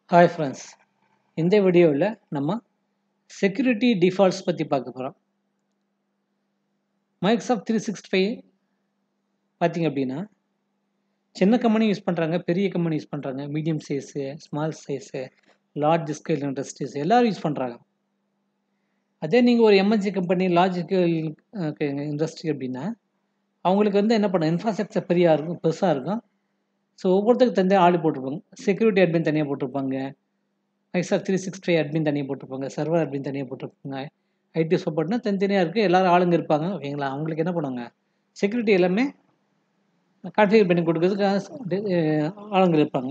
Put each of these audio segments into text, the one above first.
hi friends இந்த வீடியோவில் நம்ம செக்யூரிட்டி டிஃபால்ட்ஸ் பற்றி பார்க்க போகிறோம் மைக்ராஃப்ட் த்ரீ சிக்ஸ்டி ஃபைவ் பார்த்தீங்க அப்படின்னா சின்ன கம்பெனி யூஸ் பண்ணுறாங்க பெரிய கம்பெனி யூஸ் பண்ணுறாங்க medium size small size large scale industries எல்லோரும் யூஸ் பண்ணுறாங்க அதே நீங்கள் ஒரு MNC company large scale industry அப்படின்னா அவங்களுக்கு வந்து என்ன பண்ண இன்ஃப்ராஸ்ட்ரக்சர் பெரியா இருக்கும் பெருசாக இருக்கும் ஸோ ஒவ்வொருத்தருக்கு தனியாக ஆள் போட்டிருப்பாங்க செக்யூரிட்டி அட்மின் தனியாக போட்டிருப்பாங்க Microsoft three sixty five admin தனியாக போட்டிருப்பாங்க சர்வர் அட்மின் தனியாக போட்டிருப்பாங்க ஐடி சப்போர்ட்னா தனித்தனியாக இருக்குது எல்லோரும் ஆளுங்க இருப்பாங்க ஓகேங்களா அவங்களுக்கு என்ன பண்ணுவாங்க செக்யூரிட்டி எல்லாமே கான்ஃபிகர் பண்ணி கொடுக்கறதுக்கு ஆளுங்க இருப்பாங்க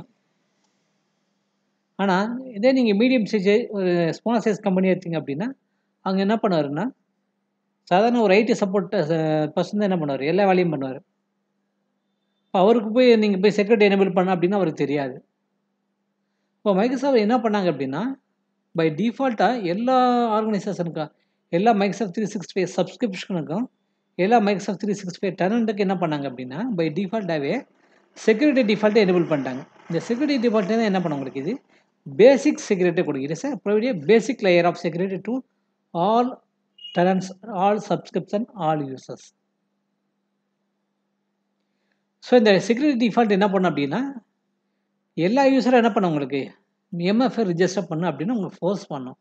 ஆனால் இதே நீங்கள் மீடியம் சைஸ் ஒரு ஸ்மால் சைஸ் கம்பெனி எடுத்தீங்க அப்படின்னா அவங்க என்ன பண்ணுவாருன்னா சாதாரண ஒரு ஐடி சப்போர்ட் பர்சன் தான் என்ன பண்ணுவார் எல்லா வேலையும் பண்ணுவார் இப்போ அவருக்கு போய் நீங்கள் போய் செக்யூரிட்டி எனேபிள் பண்ண அப்படின்னா அவருக்கு தெரியாது இப்போ மைக்ரோசாஃப்ட் என்ன பண்ணாங்க அப்படின்னா பை டிஃபால்ட்டாக எல்லா ஆர்கனைசேஷனுக்கும் எல்லா மைக்ரோசாஃப்ட் த்ரீ சிக்ஸ்டி ஃபைவ் சப்ஸ்கிரிப்ஷனுக்கும் எல்லா மைக்ரோசாஃப்ட் த்ரீ சிக்ஸ்டி ஃபைவ் டெனண்ட்டுக்கு என்ன பண்ணாங்க அப்படின்னா பை டிஃபால்ட்டாகவே செக்யூரிட்டி டிஃபால்ட்டை எனேபிள் பண்ணிட்டாங்க இந்த செக்யூரிட்டி டிஃபால்ட்டே தான் என்ன பண்ண உங்களுக்கு இது பேசிக் செக்யூரிட்டி கொடுக்குது sir provide basic layer of security to all tenants all subscription all users so இந்த செக்யூரிட்டி டிஃபால்ட் என்ன பண்ணும் அப்படின்னா எல்லா யூஸரும் என்ன பண்ண உங்களுக்கு எம்எஃப்ஐ ரிஜிஸ்டர் பண்ணு அப்படின்னு உங்களுக்கு ஃபோர்ஸ் பண்ணும்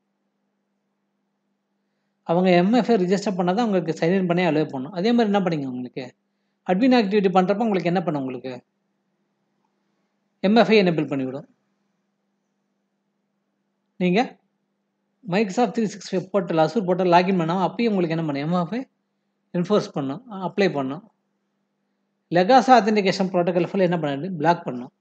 அவங்க எம்எஃப்ஐ ரிஜிஸ்டர் பண்ணால் தான் உங்களுக்கு சைன்இன் பண்ணி அலோவ் பண்ணும் அதே மாதிரி என்ன பண்ணிங்க உங்களுக்கு அட்மின் ஆக்டிவிட்டி பண்ணுறப்ப உங்களுக்கு என்ன பண்ணும் உங்களுக்கு எம்எஃப்ஐ எனேபிள் பண்ணிவிடும் நீங்கள் Microsoft three six five portal Azure portal login பண்ணாமல் அப்பயும் உங்களுக்கு என்ன பண்ணும் எம்எஃப்ஐ என்ஃபோர்ஸ் பண்ணும் அப்ளை பண்ணும் லெகாசா அத்தன்டிகேஷன் ப்ரோட்டோக்கால் ஃபுல்லாக என்ன பண்ணாது பிளாக் பண்ணும்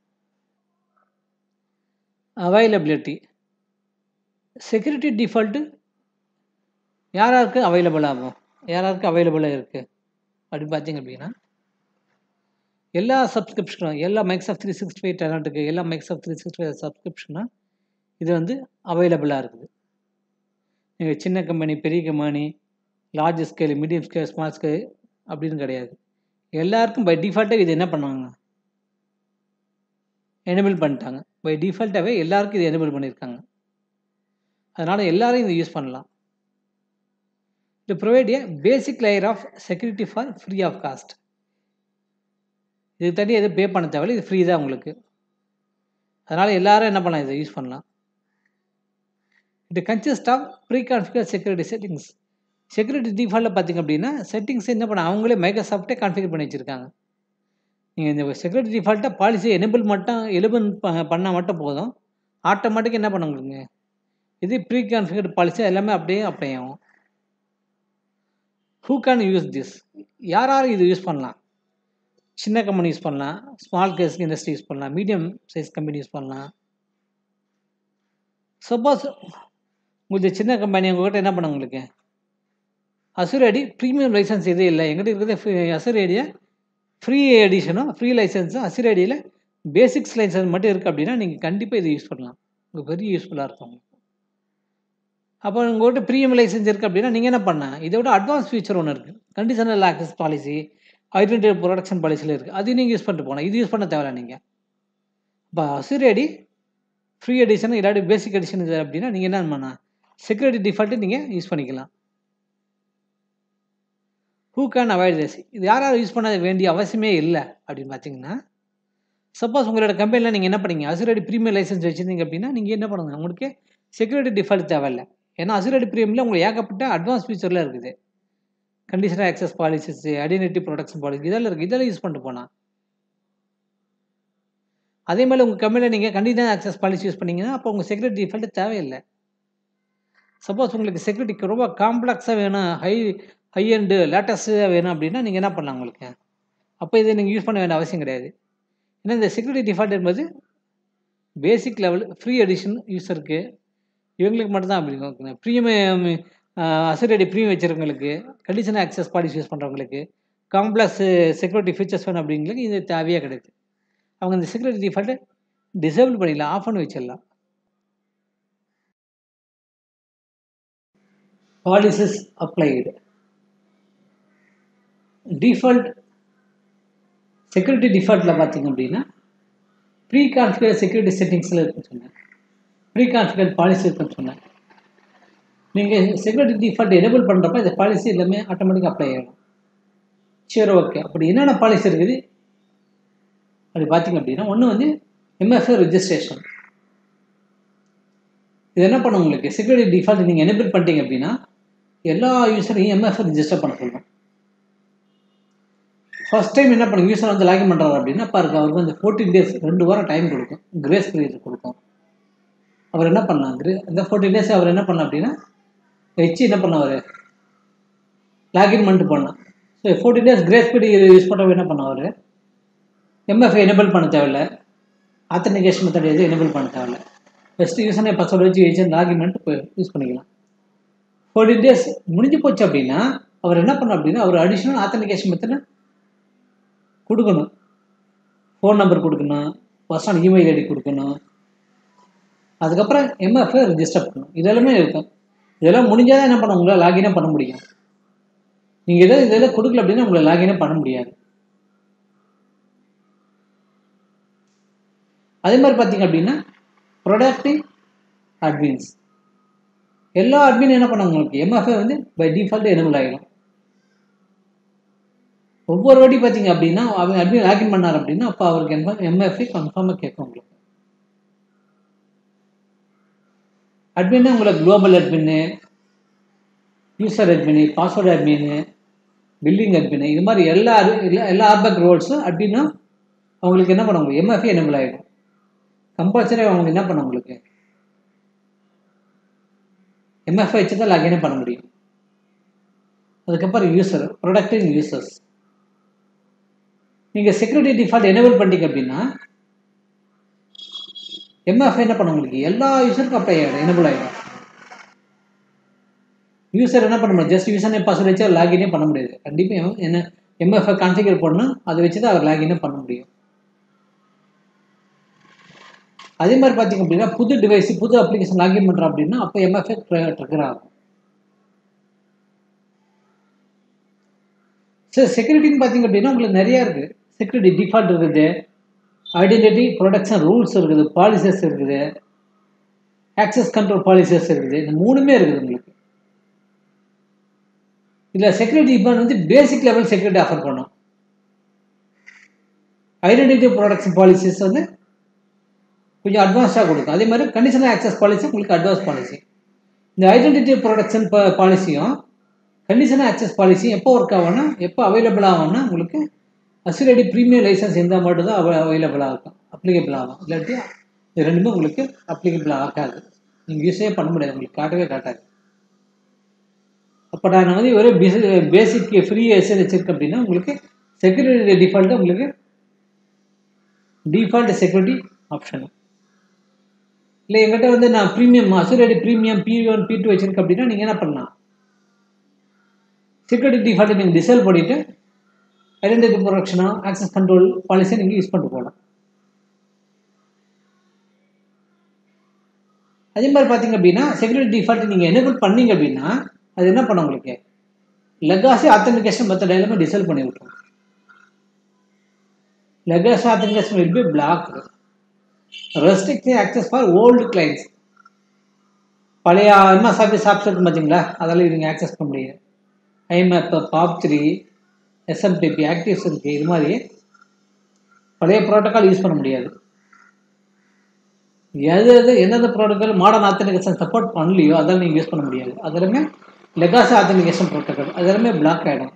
அவைலபிலிட்டி செக்யூரிட்டி டிஃபால்ட்டு யார் யாருக்கு அவைலபிள் ஆகும் யார் யாருக்கு அவைலபிளாக இருக்குது அப்படின்னு பார்த்தீங்க அப்படின்னா எல்லா சப்ஸ்கிரிப்ஷனும் எல்லா மைக்ராஃப்ட் த்ரீ சிக்ஸ்டி ஃபைவ் டேலண்ட்டுக்கு எல்லா மைக்ராஃப்ட் த்ரீ சிக்ஸ்டி ஃபைவ் சப்ஸ்கிரிப்ஷனும் இது வந்து அவைலபிளாக இருக்குது நீங்கள் சின்ன கம்பெனி பெரிய company large scale medium scale small scale அப்படின்னு கிடையாது எல்லாருக்கும் பை டிஃபால்ட்டாக இது என்ன பண்ணுவாங்க எனேபிள் பண்ணிட்டாங்க பை டிஃபால்ட்டாகவே எல்லாருக்கும் இது எனேபிள் பண்ணியிருக்காங்க அதனால் எல்லாரும் இதை யூஸ் பண்ணலாம் to provide a basic layer of security for free of cost இதுக்கு தனி எதுவும் பே பண்ண தேவையில்ல இது ஃப்ரீ தான் உங்களுக்கு அதனால் எல்லாரும் என்ன பண்ணலாம் இதை யூஸ் பண்ணலாம் it consist of pre configure security settings security டிஃபால்ட்டில் பார்த்திங்க அப்படின்னா செட்டிங்ஸ் என்ன பண்ண அவங்களே மைக்ரோசாஃப்ட்டே கான்ஃபிகர் பண்ணி வச்சுருக்காங்க நீங்கள் இந்த செக்யூரிட்டி டிஃபால்ட்டாக பாலிசி எனேபிள் மட்டும் எலிபிள் பண்ணால் மட்டும் போதும் ஆட்டோமேட்டிக் என்ன பண்ண உங்களுக்கு இது ப்ரீ கான்ஃபிகர்டு பாலிசி எல்லாமே அப்படியே அப்ளை ஆகும் ஹூ கேன் யூஸ் திஸ் யார் யார் இது யூஸ் பண்ணலாம் சின்ன கம்பெனி யூஸ் பண்ணலாம் ஸ்மால் கேஸ் இண்டஸ்ட்ரி யூஸ் பண்ணலாம் மீடியம் சைஸ் கம்பெனி யூஸ் பண்ணலாம் சப்போஸ் உங்களுக்கு சின்ன கம்பெனி உங்கள்கிட்ட என்ன பண்ண உங்களுக்கு அசுரடி ப்ரீமியம் லைசன்ஸ் எதுவும் இல்லை எங்கிட்ட இருக்கிறது அசுரேடியை ஃப்ரீ எடிஷனும் ஃப்ரீ லைசன்ஸும் அசுரேடியில் பேசிக்ஸ் லைசன்ஸ் மட்டும் இருக்குது அப்படின்னா நீங்கள் கண்டிப்பாக இதை யூஸ் பண்ணலாம் உங்களுக்கு பெரிய யூஸ்ஃபுல்லாக இருக்கும் அப்போ உங்கள்கிட்ட ப்ரீமியம் லைசன்ஸ் இருக்குது அப்படின்னா நீங்கள் என்ன பண்ண இதை விட அட்வான்ஸ் ஃபீச்சர் ஒன்று இருக்குது conditional access policy identity production பாலிசியில் இருக்குது அதையும் நீங்கள் யூஸ் பண்ணிட்டு போகலாம் இது யூஸ் பண்ண தேவையில்ல நீங்கள் இப்போ அசுரேடி ஃப்ரீ எடிஷன் இல்லாட்டி பேசிக் எடிஷன் இது அப்படின்னா நீங்கள் என்ன பண்ணலாம் செக்யூரிட்டி டிஃபால்ட்டு நீங்கள் யூஸ் பண்ணிக்கலாம் ஹூ கேன் அவாய்ட் திஸ் இது யார் யார் யூஸ் பண்ண வேண்டிய அவசியமே இல்லை அப்படின்னு பார்த்தீங்கன்னா சப்போஸ் உங்களோட கம்பெனியில் நீங்கள் என்ன பண்ணீங்க அசுரடி ப்ரீமியம் லைசன்ஸ் வச்சுருந்தீங்க அப்படின்னா நீங்கள் என்ன பண்ணுங்க உங்களுக்கு செக்யூரிட்டி டிஃபால்ட் தேவையில்லை ஏன்னா அசுரடி ப்ரீமியில் உங்களுக்கு ஏகப்பட்ட அட்வான்ஸ் ஃபீச்சரில் இருக்குது conditional access policies identity production policy இதெல்லாம் இருக்குது இதெல்லாம் யூஸ் பண்ணிட்டு போகலாம் அதே மாதிரி உங்கள் கம்பெனியில் நீங்கள் கண்டிஷனல் ஆக்சஸ் பாலிசி யூஸ் பண்ணிங்கன்னா அப்போ உங்கள் செக்யூரிட்டி டிஃபால்ட்டு தேவையில்லை சப்போஸ் உங்களுக்கு செக்யூரிட்டிக்கு ரொம்ப காம்ப்ளெக்ஸாக வேணும் ஹை ஹை அண்டு லேட்டஸ்ட்டாக வேணும் அப்படின்னா நீங்கள் என்ன பண்ணலாம் உங்களுக்கு அப்போ இதை நீங்கள் யூஸ் பண்ண வேண்டிய அவசியம் கிடையாது ஏன்னா இந்த செக்யூரிட்டி டிஃபால்ட் என்பது பேசிக் லெவல் ஃப்ரீ எடிஷன் யூஸருக்கு இவங்களுக்கு மட்டும்தான் அப்படி ப்ரீமியம் அசரடி ப்ரீமியம் வச்சுருக்கவங்களுக்கு கண்டிஷனல் ஆக்சஸ் பாலிசி யூஸ் பண்ணுறவங்களுக்கு காம்ப்ளெக்ஸ் செக்யூரிட்டி ஃபீச்சர்ஸ் வேணும் அப்படிங்களுக்கு இது தேவையாக கிடையாது அவங்க இந்த செக்யூரிட்டி டிஃபால்ட்டை டிசேபிள் பண்ணிடலாம் ஆஃப் பண்ணி வச்சிடலாம் பாலிசிஸ் அப்ளைடு டிஃபால்ட் செக்யூரிட்டி டிஃபால்ட்டில் பார்த்தீங்க அப்படின்னா ப்ரீ கான்ஃபிகர் செக்யூரிட்டி செட்டிங்ஸில் இருக்குன்னு சொன்னேன் ப்ரீ கான்ஃபிகர் பாலிசி இருக்குன்னு சொன்னேன் நீங்கள் செக்யூரிட்டி டிஃபால்ட் எனேபிள் பண்ணுறப்ப இந்த பாலிசி எல்லாமே ஆட்டோமேட்டிக்காக அப்ளை ஆகிடும் சரி ஓகே அப்படி என்னென்ன பாலிசி இருக்குது அப்படி பார்த்தீங்க அப்படின்னா ஒன்று வந்து எம்எஃப்ஏ ரெஜிஸ்ட்ரேஷன் இது என்ன பண்ணும் உங்களுக்கு செக்யூரிட்டி டிஃபால்ட் நீங்கள் எனேபிள் பண்ணிட்டீங்க அப்படின்னா எல்லா யூஸரையும் எம்எஃப்ஏ ரிஜிஸ்டர் பண்ண சொல்லணும் ஃபர்ஸ்ட் டைம் என்ன பண்ணுங்க யூஸர் வந்து லாகின் பண்ணுறாரு அப்படின்னா பாருங்க அவருக்கு வந்து ஃபோர்டீன் டேஸ் ரெண்டு வாரம் டைம் கொடுக்கும் கிரேஸ் பீரியட் கொடுக்கும் அவர் என்ன பண்ணலாம் கிரே இந்த ஃபோர்டீன் டேஸ் அவர் என்ன பண்ணலாம் அப்படின்னா வச்சு என்ன பண்ணவர் லாகின் பண்ணிட்டு பண்ணலாம் so fourteen days grace period use பண்ணுறவர் என்ன பண்ணவர் எம்எஃப்ஐ எனேபிள் பண்ண தேவையில்ல ஆத்தன்டிகேஷன் மெத்தட் எதுவும் எனேபிள் பண்ண தேவையில்ல ஃபஸ்ட்டு யூசர் பாஸ்வேர்டு வச்சு வச்சு லாகின் பண்ணிட்டு யூஸ் பண்ணிக்கலாம் ஃபோர்டீன் டேஸ் முடிஞ்சு போச்சு அப்படின்னா அவர் என்ன பண்ணணும் அப்படின்னா அவர் அடிஷ்னல் ஆத்தன்டிகேஷன் மெத்தட் கொடுக்கணும் ஃபோன் நம்பர் கொடுக்கணும் பர்சனல் இமெயில் ஐடி கொடுக்கணும் அதுக்கப்புறம் எம்எஃப்ஐ ரிஜிஸ்டர் பண்ணணும் இதெல்லாமே இருக்கும் இதெல்லாம் முடிஞ்சால் தான் என்ன பண்ண உங்களால் லாகினே பண்ண முடியும் நீங்கள் எதாவது இதெல்லாம் கொடுக்கல அப்படின்னா உங்களை லாகினே பண்ண முடியாது அதே மாதிரி பார்த்தீங்க அப்படின்னா ப்ரொடக்டிவ் அட்மின்ஸ் எல்லா அட்மின் என்ன பண்ணாங்க உங்களுக்கு எம்எஃப்ஐ வந்து பை டிஃபால்ட் எனபிள் ஆகிடும் ஒவ்வொரு வாட்டி பார்த்தீங்க அப்படின்னா அவங்க அட்மின் லாகின் பண்ணார் அப்படின்னா அப்போ அவருக்கு என்ன எம்எஃப்ஐ கன்ஃபார்மாக கேட்கும் உங்களுக்கு அட்மின்னா உங்களுக்கு குளோபல் அட்மின்னு user admin password admin building admin இது மாதிரி எல்லா எல்லா எல்லா ஆர்பேக் ரோல்ஸும் அட்மின்னா அவங்களுக்கு என்ன பண்ண முடியும் எம்எஃப்ஐ எனபிள் ஆகிடும் கம்பல்சரி அவங்க என்ன பண்ண உங்களுக்கு எம்எஃப்ஐ வச்சு தான் லாகினே பண்ண முடியும் அதுக்கப்புறம் யூசர் ப்ரொடக்டிவ் யூசர்ஸ் நீங்கள் செக்யூரிட்டி டிஃபால்ட் எனேபிள் பண்ணிட்டீங்க அப்படின்னா எம்எஃப்ஐ என்ன பண்ண உங்களுக்கு எல்லா யூசருக்கும் அப்ளை ஆகிடும் எனேபிள் ஆகிடும் யூசர் என்ன பண்ண முடியும் ஜஸ்ட் யூசர் பாஸ்வேர்ட் வச்சு லாகினே பண்ண முடியாது கண்டிப்பாக என்ன எம்எஃப்ஐ கான்ஃபிகர் பண்ணணும் அதை வச்சு தான் அவர் லாகினே பண்ண முடியும் அதே மாதிரி பார்த்தீங்க அப்படின்னா புது டிவைஸ் புது அப்ளிகேஷன் லாகின் பண்ணுறோம் அப்படின்னா அப்போ எம்எஃப்ஐ ட்ரிகர் ஆகும் சார் செக்யூரிட்டின்னு பார்த்தீங்க அப்படின்னா உங்களுக்கு நிறையா இருக்குது செக்யூரிட்டி டிஃபால்ட் இருக்குது ஐடென்டிட்டி ப்ரொடக்ஷன் ரூல்ஸ் இருக்குது பாலிசிஸ் இருக்குது ஆக்சஸ் கண்ட்ரோல் பாலிசிஸ் இருக்குது இந்த மூணுமே இருக்குது உங்களுக்கு இதில் செக்யூரிட்டி டிபார்ட் வந்து பேசிக் லெவல் செக்யூரிட்டி ஆஃபர் பண்ணும் ஐடென்டிட்டி ப்ரொடக்ஷன் பாலிசிஸ் வந்து கொஞ்சம் அட்வான்ஸாக கொடுக்கும் அதே மாதிரி கண்டிஷனல் ஆக்சஸ் பாலிசி உங்களுக்கு அட்வான்ஸ் பாலிசி இந்த ஐடென்டிட்டி ப்ரொடக்ஷன் பாலிசியும் கண்டிஷனல் ஆக்சஸ் பாலிசியும் எப்போ ஒர்க் ஆகும்னா எப்போ அவைலபிள் ஆகும்னா உங்களுக்கு அசிரடி ப்ரீமியம் லைசன்ஸ் இருந்தால் மட்டும் தான் அவைலபிள் ஆகும் அப்ளிகபிள் ஆகும் இல்லாட்டி இது ரெண்டுமே உங்களுக்கு அப்ளிகபிள் ஆகாது நீங்கள் யூஸே பண்ண முடியாது உங்களுக்கு காட்டவே காட்டாது அப்போ நான் வந்து ஒரு பேசிக் ஃப்ரீ எஸ்எல் வச்சிருக்கேன் அப்படின்னா உங்களுக்கு செக்யூரிட்டி டிஃபால்ட்டு உங்களுக்கு டிஃபால்ட் செக்யூரிட்டி ஆப்ஷன் இல்லை எங்கிட்ட வந்து நான் premium Azure AD premium P one P two வச்சிருக்கேன் அப்படின்னா நீங்கள் என்ன பண்ணலாம் செக்யூரிட்டி டிஃபால்ட்டை நீங்கள் டிசேல் பண்ணிவிட்டு ஐடென்டிட்டி ப்ரொடக்ஷனோ ஆக்சஸ் கண்ட்ரோல் பாலிசியை நீங்கள் யூஸ் பண்ணிட்டு போகலாம் அதே மாதிரி பார்த்தீங்க அப்படின்னா செக்யூரிட்டி டிஃபால்ட் நீங்கள் எனேபிள் பண்ணீங்க அப்படின்னா அது என்ன பண்ண உங்களுக்கு லெகாசி ஆத்தன்டிகேஷன் மெத்தட் எல்லாமே டிசேல் பண்ணி விட்டுரும் legacy authentication will be block restricting access for old clients பழைய எம்எஸ் ஆஃபீஸ் ஆப்ஸ் இருக்கும் பார்த்தீங்களா அதெல்லாம் நீங்கள் ஆக்சஸ் பண்ண முடியாது IMAP POP three SMTP actives இருக்குது இது மாதிரி பழைய ப்ரோட்டோக்கால் யூஸ் பண்ண முடியாது எது எது எந்தெந்த ப்ரோட்டோக்கால் மாடர்ன் ஆத்தன்டிகேஷன் சப்போர்ட் பண்ணலையோ அதெல்லாம் நீங்கள் யூஸ் பண்ண முடியாது அதெல்லாமே லெகாசி ஆத்தன்டிகேஷன் ப்ரோட்டோக்கால் அதெல்லாமே பிளாக் ஆகிடும்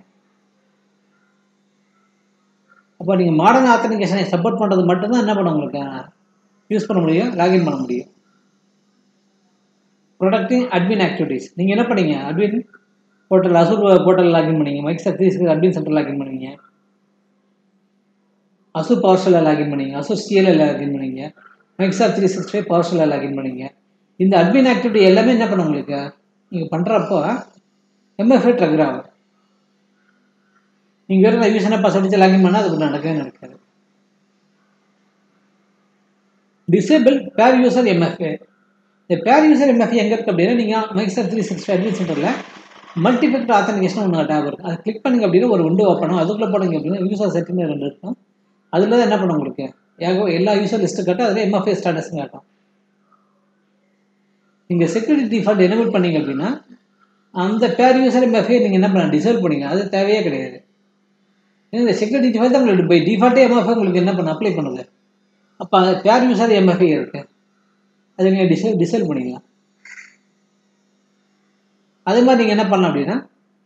அப்போ நீங்கள் மாடர்ன் ஆத்தன்டிகேஷனை சப்போர்ட் பண்ணுறது மட்டும்தான் என்ன பண்ண உங்களுக்கு யூஸ் பண்ண முடியும் லாகின் பண்ண முடியும் ப்ரொடக்டிங் அட்மின் ஆக்டிவிட்டீஸ் நீங்கள் என்ன பண்ணீங்க admin portal Azure portal login பண்ணீங்க Microsoft three six admin center login பண்ணீங்க அசூர் பவர் ஷெல்லில் லாகின் பண்ணீங்க அசூர் சிஎல்எல் லாகின் பண்ணீங்க Microsoft three six five power ஷெல்லில் லாகின் பண்ணீங்க இந்த அட்மின் ஆக்டிவிட்டி எல்லாமே என்ன பண்ண உங்களுக்கு நீங்கள் பண்ணுறப்போ எம்எஃப்ஐ ட்ரகர் ஆகும் நீங்கள் வெறும் யூசனை பாஸ்வேர்ட் வச்சு லாகின் பண்ணால் அது நடக்கவே நடக்காது டிசேபிள் பேர் யூசர் எம்எஃப்ஏ இந்த பேர் யூசர் எம்எஃப்ஏ எங்கே இருக்குது அப்படின்னா நீங்கள் மைக்ரோசாஃப்ட் த்ரீ சிக்ஸ்டி அட்மின் சென்டரில் மல்டிபெக்டர் ஆத்தன்டிகேஷன் ஒன்று டேப் இருக்குது அதை கிளிக் பண்ணிங்க அப்படின்னா ஒரு விண்டோ ஓப்பனும் அதுக்குள்ளே போனீங்க அப்படின்னா யூசர் செட்டிங் ரெண்டு இருக்கும் அதில் தான் என்ன பண்ணும் உங்களுக்கு ஏகோ எல்லா யூசர் லிஸ்ட்டு காட்டும் அதில் எம்எஃப்ஏ ஸ்டாட்டஸ் காட்டும் நீங்கள் செக்யூரிட்டி டிஃபால்ட் எனேபிள் பண்ணீங்க அப்படின்னா அந்த பேர் யூசர் எம்எஃப்ஐ நீங்கள் என்ன பண்ணலாம் டிசேபிள் பண்ணிங்க அது தேவையே கிடையாது ஏன்னா இந்த செக்யூரிட்டி டிஃபால்ட் தான் உங்களுக்கு பை டிஃபால்ட்டே எம்எஃப்ஐ உங்களுக்கு என்ன பண்ண அப்ளை பண்ணுது அப்போ அந்த பேர் யூசர் எம்எஃப்ஐ இருக்கு அதை நீங்கள் டிசேபிள் டிசேபிள் பண்ணிக்கலாம் அதே மாதிரி நீங்கள் என்ன பண்ணலாம் அப்படின்னா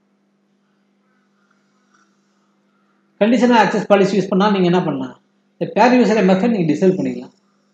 கண்டிஷனல் ஆக்சஸ் பாலிசி யூஸ் பண்ணால் நீங்கள் என்ன பண்ணலாம் இந்த பேர் யூசர் எம்எஃப்ஐ நீங்கள் டிசேபிள் பண்ணிக்கலாம்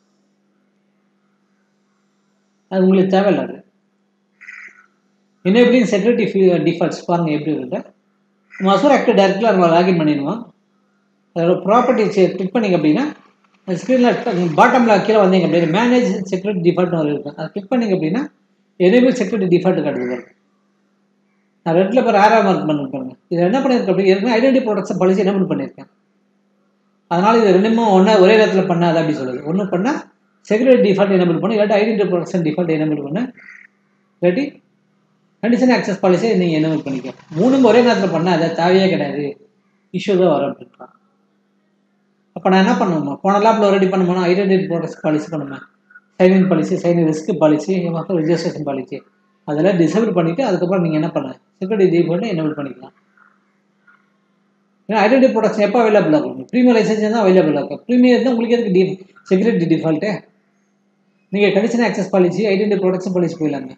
அது உங்களுக்கு தேவையில்லாது எனேபிளிங் செக்யூரிட்டி டிஃபால்ட்ஸ் பாருங்கள் எப்படி இருக்கு நம்ம அசூர் ஆக்டிவ் டேரக்டில் நம்ம லாகின் பண்ணிடுவோம் அதோட ப்ராப்பர்ட்டிஸ் கிளிக் பண்ணிங்க அப்படின்னா அந்த ஸ்க்ரீனில் பாட்டமில் கீழே வந்தீங்க அப்படின்னா மேனேஜ் செக்யூரிட்டி டிஃபால்ட்னு ஒரு இருக்கும் அதை கிளிக் பண்ணிங்க அப்படின்னா எனேபிள் செக்யூரிட்டி டிஃபால்ட் காட்டுது பாருங்க நான் ரெட்டில் பேர் ஆறாம் மார்க் பண்ணி பாருங்க இது என்ன பண்ணியிருக்கேன் அப்படி ஏற்கனவே ஐடென்டி ப்ராடக்ட்ஸ் பாலிசி என்ன பண்ணியிருக்கேன் அதனால் இது ரெண்டுமே ஒன்றா ஒரே நேரத்தில் பண்ணாது அப்படி சொல்லுது ஒன்று பண்ணால் செக்யூரிட்டி டிஃபால்ட் எனேபிள் பண்ணு இல்லாட்டி ஐடென்டி ப்ரொடக்ஷன் டிஃபால்ட் எனேபிள் பண்ணு இல்லாட்டி கண்டிஷன் ஆக்சஸ் பாலிசியை நீங்கள் எனேபிள் பண்ணிக்க மூணும் ஒரே நேரத்தில் பண்ணால் அதை தேவையே கிடையாது இஷ்யூ தான் வரும் அப்படின்றான் அப்போ நான் என்ன பண்ணுவேன் போன லேப்பில் ரெடி பண்ணுமா ஐடென்டி ப்ராடக்ட்ஸ் பாலிசி பண்ணுவேன் signing policy signing risk policy மக்கள் ரிஜிஸ்ட்ரேஷன் பாலிசி அதெல்லாம் டிசேபிள் பண்ணிவிட்டு அதுக்கப்புறம் நீங்கள் என்ன பண்ண செக்யூரிட்டி டிஃபால்ட்டை எனேபிள் பண்ணிக்கலாம் ஏன்னா ஐடென்டி ப்ராடக்ட்ஸ் எப்போ அவைலபிள் ஆகும் ப்ரீமியம் லைசன்ஸ் தான் அவைலபிள் ஆகும் ப்ரீமியம் இருந்தால் உங்களுக்கு எதுக்கு டி செக்யூரிட்டி டிஃபால்ட்டு நீங்கள் condition access policy identity production policy போயிடலாங்க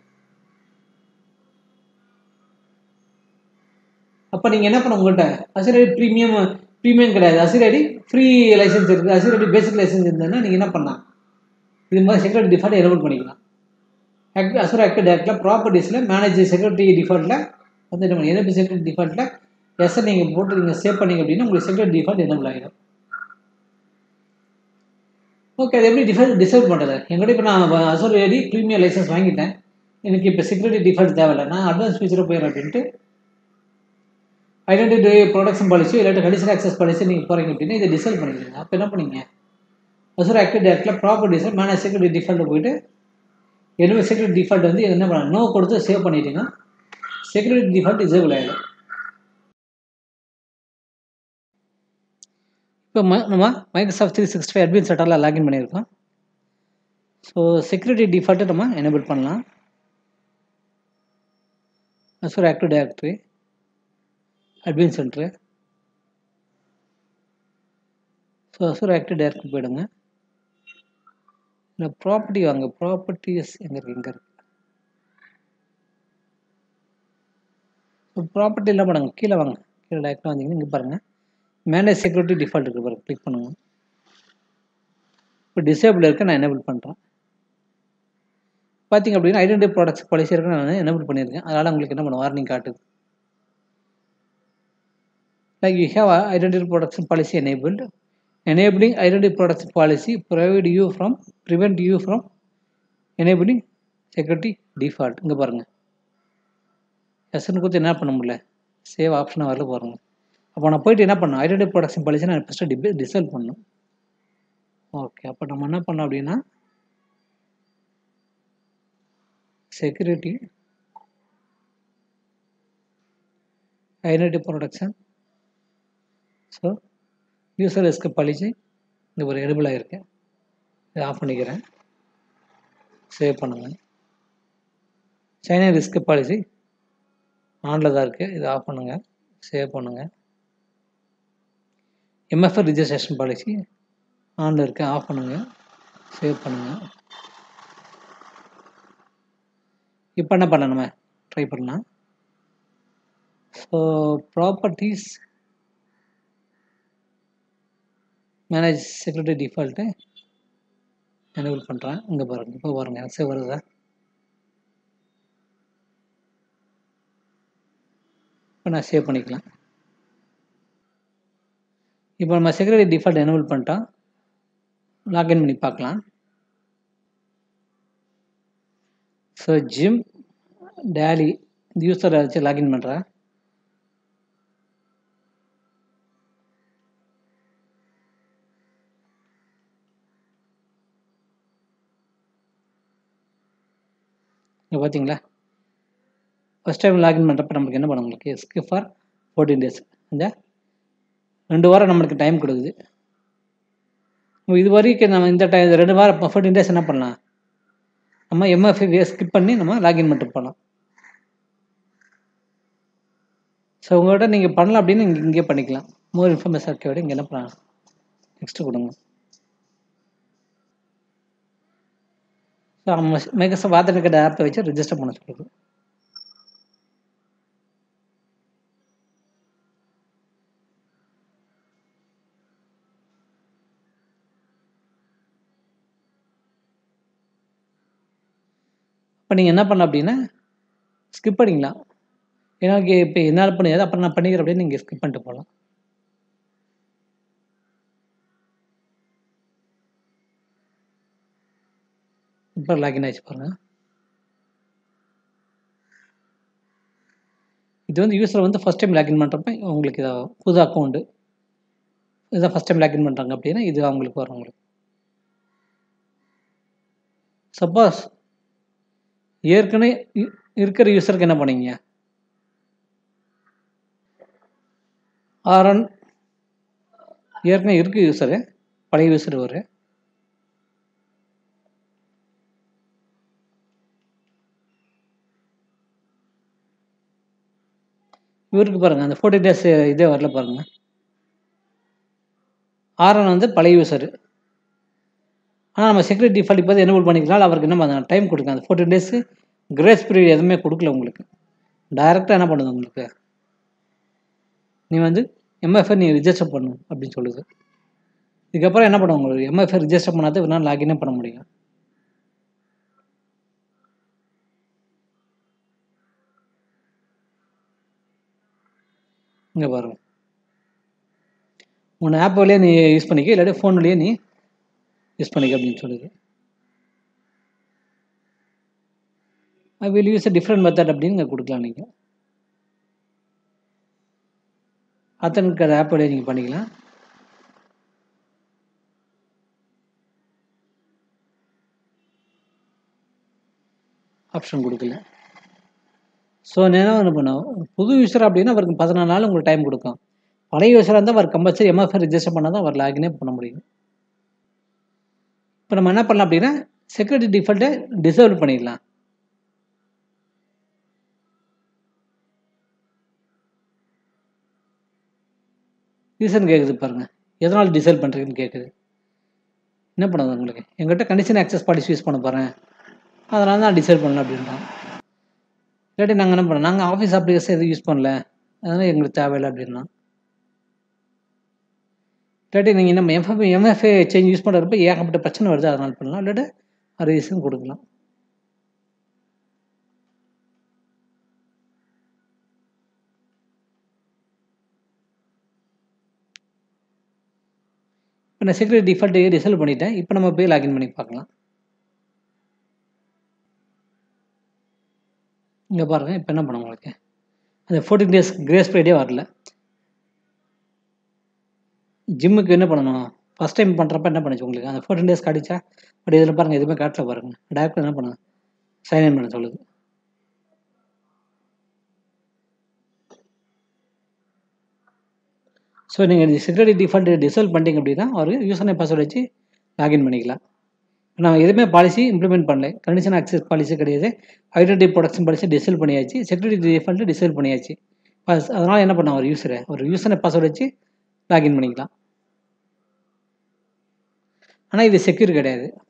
அப்போ நீங்கள் என்ன பண்ண உங்கள்கிட்ட அசிரடி ப்ரீமியம் ப்ரீமியம் கிடையாது அசிரடி ஃப்ரீ லைசன்ஸ் இருக்குது அசிரடி பேசிக் லைசன்ஸ் இருந்ததுன்னா நீங்கள் என்ன பண்ணலாம் இது மாதிரி செக்யூரிட்டி டிஃபால்ட் எனேபிள் பண்ணிக்கலாம் ஆக்ட் அசுர ஆக்ட் டேரக்டில் ப்ராப்பர்ட்டிஸில் மேனேஜ் செக்யூரிட்டி டிஃபால்ட்டில் வந்து என்ன எனேபிள் செக்யூரிட்டி டிஃபால்ட்டில் எஸ்ஸை நீங்கள் போட்டு நீங்கள் சேவ் பண்ணீங்க அப்படின்னா உங்களுக்கு செக்யூரிட்டி டிஃபால்ட் எனேபிள் ஆகிடும் ஓகே அது எப்படி டிஃபால்ட் டிசைட் பண்ணுறது எங்கிட்ட இப்போ நான் அசோர் ஏடி ப்ரீமியம் லைசன்ஸ் வாங்கிட்டேன் எனக்கு இப்போ செக்யூரிட்டி டிஃபால்ட் தேவையில்லை நான் அட்வான்ஸ் ஃபீச்சரை போயிடுறேன் அப்படின்ட்டு ஐடென்டிட்டி ப்ரொடக்ஷன் பாலிசி இல்லாட்டி கண்டிஷன் ஆக்சஸ் பாலிசி நீங்கள் போகிறீங்க அப்படின்னா இதை டிசைட் பண்ணிக்கிறீங்க அப்போ என்ன பண்ணீங்க அசோர் ஆக்டிவ் டேரக்டில் ப்ராப்பர்ட்டிஸை மேனேஜ் செக்யூரிட்டி டிஃபால்ட்டை போயிட்டு என்னமே செக்யூரிட்டி டிஃபால்ட் வந்து என்ன பண்ண நோ கொடுத்து சேவ் பண்ணிட்டீங்கன்னா செக்யூரிட்டி டிஃபால்ட் டிசேபிள் ஆகிடும் இப்போ ம நம்ம Microsoft three sixty five admin செட்டரில் லாகின் பண்ணியிருக்கோம் ஸோ செக்யூரிட்டி டிஃபால்ட்டை நம்ம எனேபிள் பண்ணலாம் Azure active directory admin center so Azure active directory போயிடுங்க இல்லை ப்ராப்பர்ட்டி வாங்க ப்ராப்பர்ட்டிஸ் எங்கே இருக்குது எங்கே இருக்குது ஸோ ப்ராப்பர்ட்டி எல்லாம் பண்ணுங்க கீழே வாங்க கீழே டேரக்டாக வந்தீங்கன்னா இங்கே பாருங்கள் மேனேஜ் செக்யூரிட்டி டிஃபால்ட் இருக்குது பாருங்க கிளிக் பண்ணுங்க இப்போ டிசேபிள் இருக்க நான் எனேபிள் பண்ணுறேன் பார்த்தீங்க அப்படின்னா ஐடென்டி ப்ராடக்ட்ஸ் பாலிசி இருக்கு நான் எனேபிள் பண்ணியிருக்கேன் அதனால் உங்களுக்கு என்ன பண்ணும் வார்னிங் காட்டுது like you have identity production policy enabled enabling identity protection policy provide you from prevent you from enabling security default இங்கே பாருங்கள் எஸ்என் கொடுத்து என்ன பண்ண முடியல சேவ் ஆப்ஷனாக வரல பாருங்கள் அப்போ நான் போயிட்டு என்ன பண்ணேன் ஐடென்டி ப்ரொடக்ஷன் பாலிசி நான் ஃபஸ்ட்டு டிபே டிசைல் பண்ணணும் ஓகே அப்போ நம்ம என்ன பண்ணோம் அப்படின்னா security identity production so user risk policy இங்கே ஒரு எடிபிள் ஆகிருக்கு இதை ஆஃப் பண்ணிக்கிறேன் சேவ் பண்ணுங்கள் சைனா ரிஸ்க் பாலிசி ஆனில் தான் இருக்குது இதை ஆஃப் பண்ணுங்கள் சேவ் பண்ணுங்கள் எம்எஃப்ஆர் ரிஜிஸ்ட்ரேஷன் பாலிசி ஆனில் இருக்குது ஆஃப் பண்ணுங்கள் சேவ் பண்ணுங்கள் இப்போ என்ன பண்ண நம்ம ட்ரை பண்ணலாம் so properties manage security default enable பண்ணுறேன் இங்கே பாருங்கள் இப்போ பாருங்கள் சேவ் வருதா இப்போ நான் சேவ் பண்ணிக்கலாம் இப்போ நம்ம செக்யூரிட்டி டிஃபால்ட் எனேபிள் பண்ணிட்டோம் லாக்இன் பண்ணி பார்க்கலாம் ஸோ ஜிம் டேலி இந்த யூஸரை வச்சு லாக்இன் பண்ணுறேன் இங்கே பார்த்தீங்களா ஃபஸ்ட் டைம் லாகின் பண்ணுறப்ப நம்மளுக்கு என்ன பண்ண உங்களுக்கு ஸ்கிப் ஃபார் ஃபோர்டீன் டேஸ் இந்த ரெண்டு வாரம் நம்மளுக்கு டைம் கொடுக்குது இது வரைக்கும் நம்ம இந்த டைம் ரெண்டு வாரம் ஃபோர்டீன் டேஸ் என்ன பண்ணலாம் நம்ம எம்எஃப்ஐ ஸ்கிப் பண்ணி நம்ம லாகின் பண்ணிட்டு போகலாம் ஸோ உங்கள்கிட்ட நீங்கள் பண்ணலாம் அப்படின்னு இங்கே இங்கே பண்ணிக்கலாம் மோர் இன்ஃபர்மேஷன் இருக்க விட இங்கே என்ன பண்ணலாம் நெக்ஸ்ட்டு கொடுங்க ஸோ மைக்ரோசாஃப்ட் ஆத்தன்டிகேட் ஆப்பை வச்சு ரெஜிஸ்டர் பண்ண சொல்லுது இப்போ நீங்கள் என்ன பண்ண அப்படின்னா ஸ்கிப் பண்ணிக்கலாம் ஏன்னா இப்போ என்னால் பண்ணியாது அப்புறம் நான் பண்ணிக்கிறேன் அப்படின்னு நீங்கள் ஸ்கிப் பண்ணிட்டு போகலாம் இப்போ லாகின் ஆயிடுச்சு பாருங்க இது வந்து யூஸர் வந்து ஃபஸ்ட் டைம் லாகின் பண்ணுறப்ப உங்களுக்கு இதை புது அக்கௌண்ட்டு இதான் ஃபஸ்ட் டைம் லாகின் பண்ணுறாங்க அப்படின்னா இது அவங்களுக்கு வரும் உங்களுக்கு சப்போஸ் ஏற்கனவே இருக்கிற யூஸருக்கு என்ன பண்ணீங்க ஆர்என் ஏற்கனவே இருக்கு யூஸரு பழைய யூஸர் ஒரு இவருக்கு பாருங்கள் அந்த ஃபோர்ட்டி டேஸ் இதே வரல பாருங்கள் ஆர்என் வந்து பழைய யூஸரு ஆனால் நம்ம செக்யூரிட்டி டிஃபால்ட் இப்போ எனபிள் பண்ணிக்கலாம் அவருக்கு என்ன பண்ண டைம் கொடுங்க அந்த ஃபோர்ட்டி டேஸு கிரேஸ் பீரியட் எதுவுமே கொடுக்கல உங்களுக்கு டைரெக்டாக என்ன பண்ணுது உங்களுக்கு நீ வந்து எம்எஃப்ஐ நீ ரிஜிஸ்டர் பண்ணணும் அப்படின்னு சொல்லுது இதுக்கப்புறம் என்ன பண்ணுவோம் உங்களுக்கு எம்எஃப்ஐ ரிஜிஸ்டர் பண்ணாத வேணால் லாகினே பண்ண முடியும் இங்கே பாருங்க உன் ஆப் வழியே நீ யூஸ் பண்ணிக்க இல்லாட்டி ஃபோன் வழியே நீ யூஸ் பண்ணிக்க அப்படின்னு சொல்லுது I will use a different method அப்படின்னு இங்கே கொடுக்கலாம் நீங்கள் அத்தனுக்கு ஆப் வழியே நீங்கள் பண்ணிக்கலாம் ஆப்ஷன் கொடுக்கல ஸோ நேரம் என்ன பண்ணும் புது யூஸர் அப்படின்னா அவருக்கு பதினாலு நாள் உங்களுக்கு டைம் கொடுக்கும் பழைய யூஸராக இருந்தால் அவர் கம்பல்சரி எம்எஃப்ஐ ரிஜிஸ்டர் பண்ணால் தான் அவர் லாகினே பண்ண முடியும் இப்போ நம்ம என்ன பண்ணலாம் அப்படின்னா செக்யூரிட்டி டிஃபால்ட்டை டிசேபிள் பண்ணிடலாம் ரீசன் கேட்குது பாருங்கள் எதனால் டிசைல் பண்ணுறீங்கன்னு கேட்குது என்ன பண்ணுது உங்களுக்கு எங்கிட்ட கண்டிஷன் ஆக்சஸ் பாலிசி யூஸ் பண்ண போகிறேன் அதனால தான் டிசைட் பண்ணல அப்படின்றான் இல்லாட்டி நாங்கள் என்ன பண்ணோம் நாங்கள் ஆஃபீஸ் அப்ளிகேஷன் எதுவும் யூஸ் பண்ணல அதனால் எங்களுக்கு தேவையில்லை அப்படின்னா இல்லாட்டி நீங்கள் என்ன எம்எஃப் எம்எஃப்ஏ சேஞ்ச் யூஸ் பண்ணுறப்ப ஏகப்பட்ட பிரச்சனை வருது அதனால் பண்ணலாம் இல்லாட்டி ரீசன் கொடுக்கலாம் இப்போ நான் செக்யூரிட்டி டிஃபால்ட் ரிசல்வ் பண்ணிட்டேன் இப்போ நம்ம போய் லாகின் பண்ணி பார்க்கலாம் இங்கே பாருங்கள் இப்போ என்ன பண்ண உங்களுக்கு அந்த ஃபோர்டீன் டேஸ் கிரேஸ் பீரியடே வரல ஜிம்முக்கு என்ன பண்ணணும் ஃபஸ்ட் டைம் பண்ணுறப்ப என்ன பண்ணுச்சு உங்களுக்கு அந்த ஃபோர்டீன் டேஸ் காட்டிச்சா பட் இதில் பாருங்கள் எதுவுமே காட்டல பாருங்கள் டேரக்டாக என்ன பண்ணுங்க சைன்இன் பண்ண சொல்லுது ஸோ நீங்கள் செக்யூரிட்டி டிஃபால்ட் டிசேபிள் பண்ணிட்டீங்க அப்படின்னா அவர் யூசர் நேம் பாஸ்வேர்டு வச்சு லாகின் பண்ணிக்கலாம் நான் எதுவுமே பாலிசி இம்ப்ளிமெண்ட் பண்ணல கண்டிஷன் ஆக்சஸ் பாலிசி கிடையாது ஐடென்டி ப்ரொடக்ஷன் பாலிசி டிசேபிள் பண்ணியாச்சு செக்யூரிட்டி டிஃபால்ட்டு டிசேபிள் பண்ணியாச்சு அதனால் என்ன பண்ண ஒரு யூஸரை ஒரு யூசர் பாஸ்வேர்டு வச்சு லாகின் பண்ணிக்கலாம் ஆனால் இது செக்யூர் கிடையாது